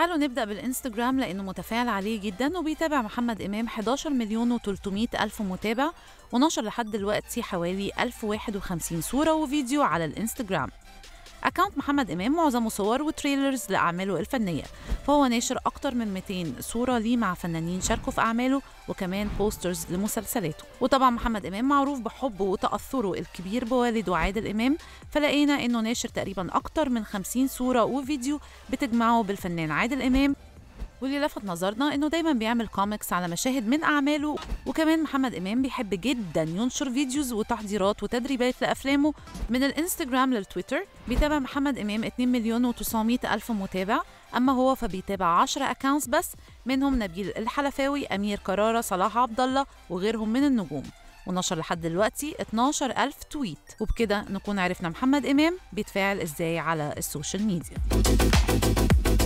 تعالوا نبدأ بالإنستجرام لأنه متفاعل عليه جدا وبيتابع محمد إمام 11 مليون و300 ألف متابع ونشر لحد دلوقتي حوالي 1051 صورة وفيديو على الإنستجرام أكاونت محمد إمام معظمه صور وتريلرز لأعماله الفنية فهو ناشر أكتر من 200 صورة ليه مع فنانين شاركوا في أعماله وكمان بوسترز لمسلسلاته وطبعا محمد إمام معروف بحبه وتأثره الكبير بوالده عادل إمام فلقينا إنه ناشر تقريبا أكتر من 50 صورة وفيديو بتجمعه بالفنان عادل إمام واللي لفت نظرنا انه دايما بيعمل كوميكس على مشاهد من اعماله وكمان محمد امام بيحب جدا ينشر فيديوز وتحضيرات وتدريبات لافلامه من الانستجرام للتويتر بيتابع محمد امام 2 مليون و900 الف متابع اما هو فبيتابع 10 اكاونتس بس منهم نبيل الحلفاوي امير كرارة صلاح عبد الله وغيرهم من النجوم ونشر لحد دلوقتي 12 ألف تويت وبكده نكون عرفنا محمد إمام بيتفاعل إزاي على السوشيال ميديا